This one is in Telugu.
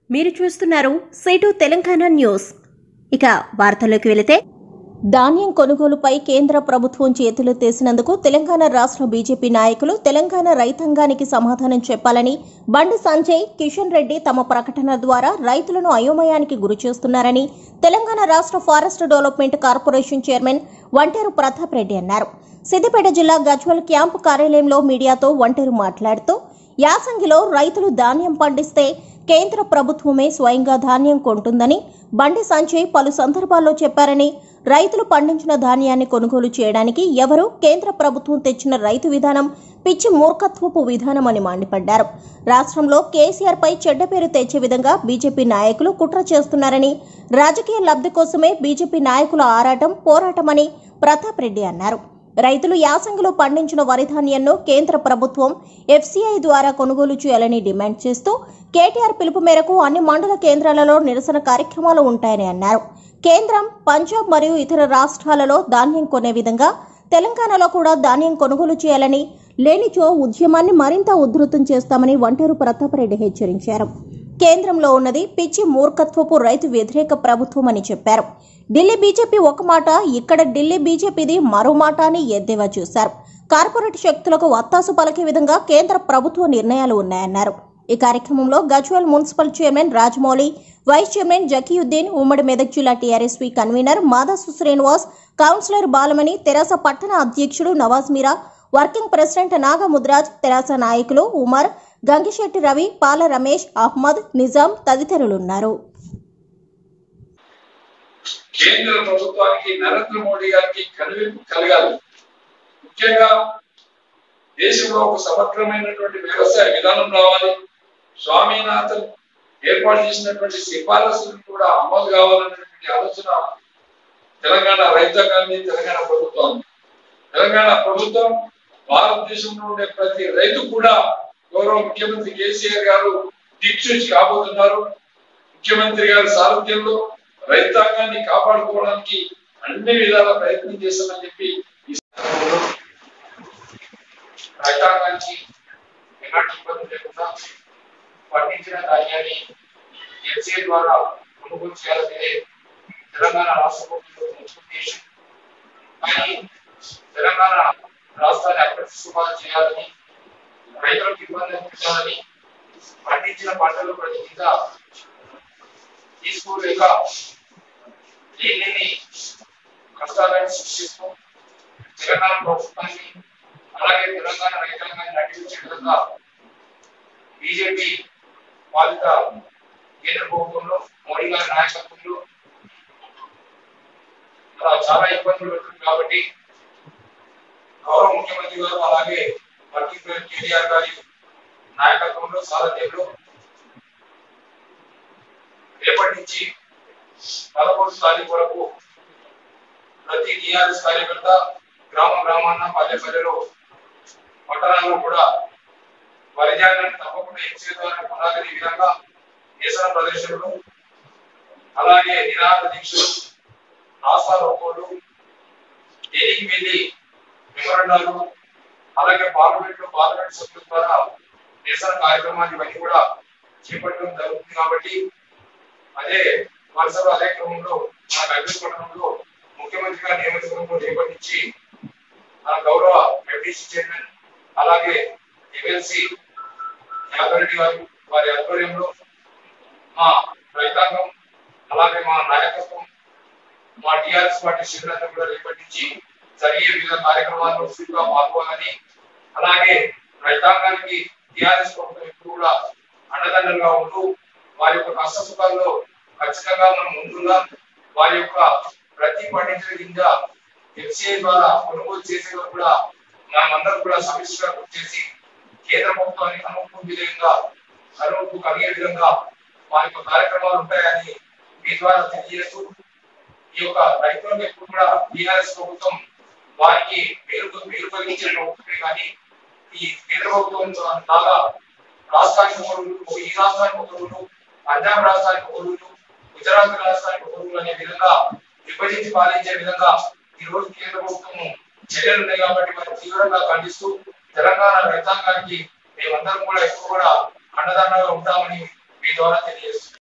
మీరు చూస్తున్నారు సేటు తెలంగాణ న్యూస్ ఇక వార్తల్లోకి వెళితే ధాన్యం కొనుగోలుపై కేంద్ర ప్రభుత్వం చేతులెత్తేసినందుకు తెలంగాణ రాష్ట్ర బీజేపీ నాయకులు తెలంగాణ రైతాంగానికి సమాధానం చెప్పాలని బండి సంజయ్ కిషన్ రెడ్డి తమ ప్రకటన ద్వారా రైతులను అయోమయానికి గురి చేస్తున్నారని తెలంగాణ రాష్ట్ర forest development corporation chairman Vanteru Pratap Reddy అన్నారు సిద్దిపేట జిల్లా గజ్వల్ క్యాంపు కార్యాలయంలో మీడియాతో వంటేరు మాట్లాడుతూ యాసంగిలో రైతులు ధాన్యం పండిస్తే కేంద్ర ప్రభుత్వమే స్వయంగా ధాన్యం కొంటుందని బండి సంజయ్ పలు సందర్భాల్లో చెప్పారని రైతులు పండించిన ధాన్యాన్ని కొనుగోలు చేయడానికి ఎవరు కేంద్ర ప్రభుత్వం తెచ్చిన రైతు విధానం పిచ్చి మూర్ఖత్వపు విధానమని మండిపడ్డారు రాష్ట్రంలో కేసీఆర్ పై చెడ్డ పేరు తెచ్చే విధంగా బీజేపీ నాయకులు కుట్ర చేస్తున్నారని రాజకీయ లబ్ధి కోసమే బీజేపీ నాయకుల ఆరాటం పోరాటమని ప్రతాప్ రెడ్డి అన్నారు రైతులు యాసంగిలో పండించిన వరి ధాన్యాన్ని కేంద్ర ప్రభుత్వం ఎఫ్సీఐ ద్వారా కొనుగోలు చేయాలని డిమాండ్ చేస్తూ కేటీఆర్ పిలుపు మేరకు అన్ని మండల కేంద్రాలలో నిరసన కార్యక్రమాలు ఉంటాయని అన్నారు కేంద్రం పంజాబ్ మరియు ఇతర రాష్ట్రాలలో ధాన్యం కొనే విధంగా తెలంగాణలో కూడా ధాన్యం కొనుగోలు చేయాలని లేనిచో ఉద్యమాన్ని మరింత ఉధృతం చేస్తామని వంటేరు ప్రతాపరెడ్డి హెచ్చరించారు కేంద్రంలో ఉన్నది పిచ్చి మూర్ఖత్వపు రైతు వ్యతిరేక ప్రభుత్వం అని చెప్పారు ఢిల్లీ బీజేపీ ఒక మాట ఇక్కడ ఢిల్లీ బీజేపీది మరో మాట అని ఎద్దేవా చేశారు కార్పొరేట్ శక్తులకు వత్తాసు పలికే విధంగా కేంద్ర ప్రభుత్వ నిర్ణయాలు ఉన్నాయన్నారు ఈ కార్యక్రమంలో Gajwel municipal chairman Rajamouli vice chairman Zakiuddin ఉమ్మడి మెదక్ జిల్లా TRSP convener Madasu Srinivas councillor Balamani తెరాస పట్టణ అధ్యక్షుడు నవాజ్ మీరా వర్కింగ్ ప్రెసిడెంట్ నాగముద్రాజ్ తెరాస నాయకులు ఉమర్ గంగిశెట్టి రవి పాల రమేష్ అహ్మద్ నిజాం తదితరులున్నారు కేంద్ర ప్రభుత్వానికి నరేంద్ర మోడీ గారికి కనువిప్పు కలగాలి ముఖ్యంగా దేశంలో ఒక సమగ్రమైనటువంటి వ్యవసాయ విధానం రావాలి స్వామినాథన్ ఏర్పాటు చేసినటువంటి సిఫారసులు కూడా అమలు కావాలనేటువంటి ఆలోచన తెలంగాణ రైతాంగాన్ని తెలంగాణ ప్రభుత్వం తెలంగాణ ప్రభుత్వం భారతదేశంలో ఉండే ప్రతి రైతు కూడా గౌరవ ముఖ్యమంత్రి కేసీఆర్ గారు దిక్సూచి కాబోతున్నారు ముఖ్యమంత్రి గారి సారథ్యంలో రైతాంగాన్ని కాపాడుకోవడానికి అన్ని విధాల ప్రయత్నం చేస్తామని చెప్పి ఈ సందర్భంలో రైతాంగానికి ఎలాంటి ఇబ్బంది లేకుండా పండించిన ధాన్యాన్ని ఎఫ్సీఐ ద్వారా కొనుగోలు చేయాలనేదే తెలంగాణ రాష్ట్ర ప్రభుత్వం ఉద్దేశం కానీ తెలంగాణ రాష్ట్రాన్ని అప్రతిష్ఠపాతం చేయాలని రైతులకు ఇబ్బంది పెట్టాలని పండించిన పంటలు ప్రతి కింద తీసుకోలేక లేని కష్టాలను సృష్టిస్తూ తెలంగాణ ప్రభుత్వాన్ని అలాగే తెలంగాణ రైతాంగాన్ని నటించే విధంగా బీజేపీ పాలిత కేంద్ర ప్రభుత్వంలో మోడీ గారి నాయకత్వంలో అలా చాలా ఇబ్బందులు పెడుతుంది కాబట్టి గౌరవ ముఖ్యమంత్రి గారు అలాగే వర్కింగ్ ప్రెసిడెంట్ కేటీఆర్ గారి నాయకత్వంలో సారథ్యంలో రేపటి నుంచి పదకొండు తారీఖు వరకు ప్రతి టీఆర్ఎస్ కార్యకర్త గ్రామ గ్రామాన్న పల్లె పల్లెలో పట్టణాల్లో కూడా పరిజాగాన్ని తప్పకుండా ఎక్సే ద్వారా కొనాలని విధంగా నిరసన ప్రదర్శనలు అలాగే నిరాహార దీక్షలు రాస్తా రోకోలు ఢిల్లీకి వెళ్ళి మెమోరండాలు అలాగే పార్లమెంట్ లో పార్లమెంట్ సభ్యుల ద్వారా నిరసన కార్యక్రమాన్ని ఇవన్నీ కూడా చేపట్టడం జరుగుతుంది కాబట్టి అదే వరుసలో అదే క్రమంలో మన కైబీర్ పట్టణంలో ముఖ్యమంత్రి గారి నియమించడంలో రేపటించి మన గౌరవ ఎంపీసీ చైర్మన్ అలాగే ఎమ్మెల్సీ యాదరెడ్డి గారు వారి ఆధ్వర్యంలో మా రైతాంగం అలాగే మా నాయకత్వం మా టిఆర్ఎస్ పార్టీ శ్రేణులంతా కూడా రేపటించి జరిగే వివిధ కార్యక్రమాల్లో చురుగ్గా పాల్గొనాలని అలాగే రైతాంగానికి టిఆర్ఎస్ ప్రభుత్వం ఎప్పుడు కూడా అండదండలుగా ఉంటూ వారి యొక్క కష్ట సుఖాల్లో ఖచ్చితంగా మనం ముందుగా వారి యొక్క ప్రతి పండించిన గింజ ఎఫ్సిఐ ద్వారా కొనుగోలు చేసే వరకు కూడా మనమందరం కూడా సమిష్టిగా కృషి చేసి కేంద్ర ప్రభుత్వానికి అనుమతి విధంగా అనుమతి కలిగే విధంగా వారి యొక్క కార్యక్రమాలు ఉంటాయని మీ ద్వారా తెలియజేస్తూ ఈ యొక్క రైతులకు ఎప్పుడు కూడా టీఆర్ఎస్ ప్రభుత్వం వారికి మేలు మేలు కలిగించే ప్రభుత్వమే కానీ ఈ కేంద్ర ప్రభుత్వం లాగా రాష్ట్రానికి ఒక రూలు ఈ రాష్ట్రానికి ఒక రూలు పంజాబ్ రాష్ట్రానికి ఒక రూలు గుజరాత్ రాష్ట్రానికి ఒక రూలు అనే విధంగా విభజించి పాలించే విధంగా ఈ రోజు కేంద్ర ప్రభుత్వం చర్యలు ఉన్నాయి కాబట్టి మరి తీవ్రంగా ఖండిస్తూ తెలంగాణ రైతాంగానికి మేమందరం కూడా ఎక్కువ కూడా అండదండగా ఉంటామని మీ ద్వారా తెలియజేస్తున్నాం